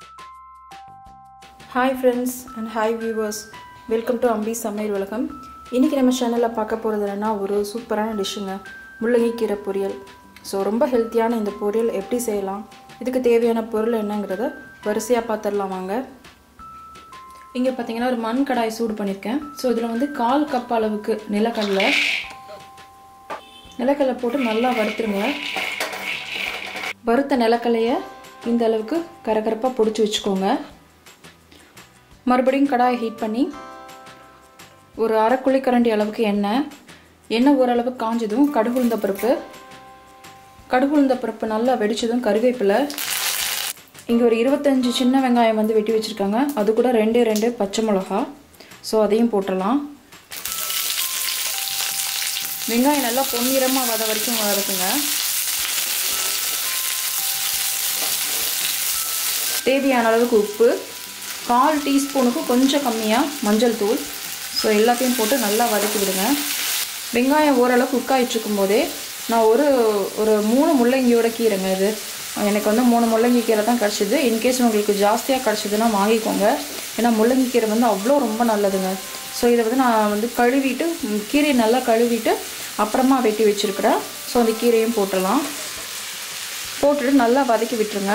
hi friends and hi viewers welcome to Ambi சமையல் உலகம் இன்றைக்கி நம்ம சேனலில் பார்க்க போகிறது என்னென்னா ஒரு சூப்பரான டிஷ்ஷுங்க முள்ளங்கி கீரை பொரியல் ஸோ ரொம்ப ஹெல்த்தியான இந்த பொரியல் எப்படி செய்யலாம் இதுக்கு தேவையான பொருள் என்னங்கிறத வரிசையாக பார்த்துடலாம் வாங்க இங்கே பார்த்தீங்கன்னா ஒரு மண் கடாய் சூடு பண்ணியிருக்கேன் ஸோ இதில் வந்து கால் கப் அளவுக்கு நிலக்கடலை நிலக்கடலை போட்டு நல்லா வறுத்துருங்க வறுத்த நிலக்கடலையை இந்த அளவுக்கு கரகரப்பாக பிடிச்சி வச்சுக்கோங்க மறுபடியும் கடாயை ஹீட் பண்ணி ஒரு அரை குழிக்கரண்டி அளவுக்கு எண்ணெய் எண்ணெய் ஓரளவுக்கு காஞ்சதும் கடுகு உளுந்த பருப்பு கடுகு உளுந்த பருப்பு நல்லா வெடிச்சதும் கருவேப்பிலை இங்கே ஒரு இருபத்தஞ்சி சின்ன வெங்காயம் வந்து வெட்டி வச்சுருக்காங்க அது கூட ரெண்டு ரெண்டு பச்சை மிளகா ஸோ அதையும் போட்டுடலாம் வெங்காயம் நல்லா பொன்னிறமாக வத வரைக்கும் வதக்குங்க தேவையான அளவுக்கு உப்பு கால் டீஸ்பூனுக்கு கொஞ்சம் கம்மியாக மஞ்சள் தூள் ஸோ எல்லாத்தையும் போட்டு நல்லா வதக்கி விடுங்க வெங்காயம் ஓரளவு குக் ஆகிட்டுருக்கும் போதே நான் ஒரு ஒரு மூணு முள்ளங்கியோட கீரைங்க இது எனக்கு வந்து மூணு முள்ளங்கி கீரை தான் கிடச்சிது இன்கேஸ் உங்களுக்கு ஜாஸ்தியாக கிடச்சிதுன்னா வாங்கிக்கோங்க ஏன்னா முள்ளங்கி கீரை வந்து அவ்வளோ ரொம்ப நல்லதுங்க ஸோ இதை வந்து நான் வந்து கழுவிட்டு கீரையை நல்லா கழுவிட்டு அப்புறமா வெட்டி வச்சுருக்கிறேன் ஸோ அந்த கீரையும் போட்டுடலாம் போட்டுட்டு நல்லா வதக்கி விட்டுருங்க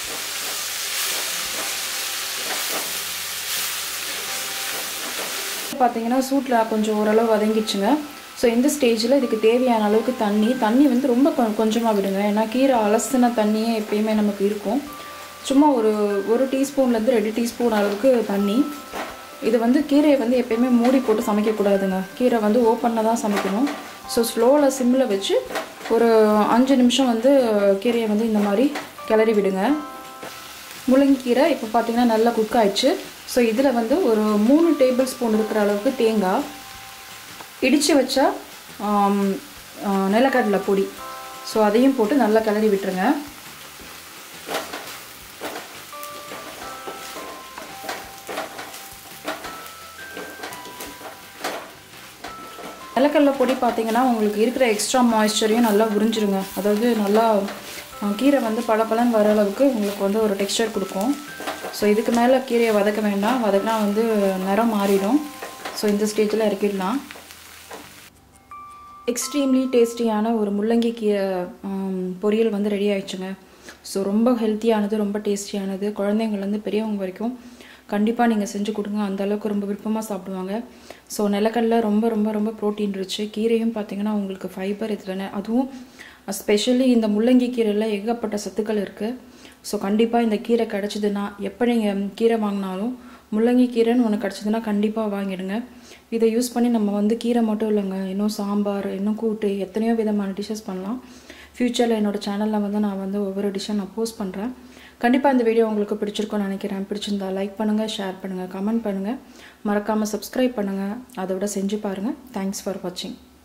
பார்த்தீங்கன்னா சூட்டில் கொஞ்சம் ஓரளவு வதங்கிடுச்சுங்க ஸோ இந்த ஸ்டேஜில் இதுக்கு தேவையான அளவுக்கு தண்ணி தண்ணி வந்து ரொம்ப கொஞ்சமாக விடுங்க ஏன்னா கீரை அலசின தண்ணியே எப்பயுமே நமக்கு இருக்கும் சும்மா ஒரு ஒரு டீஸ்பூன்லேருந்து ரெண்டு டீஸ்பூன் அளவுக்கு தண்ணி இது வந்து கீரையை வந்து எப்பயுமே மூடி போட்டு சமைக்கக்கூடாதுங்க கீரை வந்து ஓப்பனில் தான் சமைக்கணும் ஸோ ஸ்லோவில் சிம்மில் வச்சு ஒரு அஞ்சு நிமிஷம் வந்து கீரையை வந்து இந்த மாதிரி கிளறி விடுங்க முள்ளங்கிக்கீரை இப்போ பார்த்தீங்கன்னா நல்லா குக் ஆயிடுச்சு ஸோ இதில் வந்து ஒரு மூணு டேபிள் ஸ்பூன் இருக்கிற அளவுக்கு தேங்காய் இடித்து வச்ச நிலக்கடலை பொடி ஸோ அதையும் போட்டு நல்லா கிளறி விட்டுருங்க நிலக்கடலை பொடி பார்த்தீங்கன்னா உங்களுக்கு இருக்கிற எக்ஸ்ட்ரா மாய்ஸ்சரையும் நல்லா உறிஞ்சிருங்க அதாவது நல்லா கீரை வந்து பளபளன்னு வர அளவுக்கு உங்களுக்கு வந்து ஒரு டெக்ஸ்டர் கொடுக்கும் ஸோ இதுக்கு மேலே கீரையை வதக்க வேண்டாம் வதக்கினா வந்து நிறம் மாறிடும் ஸோ இந்த ஸ்டேஜில் இறக்கிடலாம் எக்ஸ்ட்ரீம்லி டேஸ்டியான ஒரு முள்ளங்கி கீரை பொரியல் வந்து ரெடி ஆயிடுச்சுங்க ஸோ ரொம்ப ஹெல்த்தியானது ரொம்ப டேஸ்டியானது குழந்தைங்கள்லேருந்து பெரியவங்க வரைக்கும் கண்டிப்பாக நீங்கள் செஞ்சு கொடுங்க அந்த அளவுக்கு ரொம்ப விருப்பமாக சாப்பிடுவாங்க ஸோ நிலக்கடல ரொம்ப ரொம்ப ரொம்ப ப்ரோட்டீன் இருந்துச்சு கீரையும் பார்த்தீங்கன்னா உங்களுக்கு ஃபைபர் இதில் அதுவும் ஸ்பெஷலி இந்த முள்ளங்கி கீரையில் ஏகப்பட்ட சத்துக்கள் இருக்குது ஸோ கண்டிப்பாக இந்த கீரை கிடச்சிதுன்னா எப்போ நீங்கள் கீரை வாங்கினாலும் முள்ளங்கி கீரைன்னு ஒன்று கிடச்சிதுன்னா கண்டிப்பாக வாங்கிடுங்க இதை யூஸ் பண்ணி நம்ம வந்து கீரை மட்டும் இல்லைங்க இன்னும் சாம்பார் இன்னும் கூட்டு எத்தனையோ விதமான டிஷ்ஷஸ் பண்ணலாம் ஃப்யூச்சரில் என்னோடய சேனலில் வந்து நான் வந்து ஒவ்வொரு டிஷ்ஷை நான் போஸ்ட் பண்ணுறேன் கண்டிப்பாக இந்த வீடியோ உங்களுக்கு பிடிச்சிருக்கும்னு நினைக்கிறேன் பிடிச்சிருந்தா லைக் பண்ணுங்கள் ஷேர் பண்ணுங்கள் கமெண்ட் பண்ணுங்கள் மறக்காமல் சப்ஸ்கிரைப் பண்ணுங்கள் அதை விட செஞ்சு பாருங்கள் தேங்க்ஸ் ஃபார் வாட்சிங்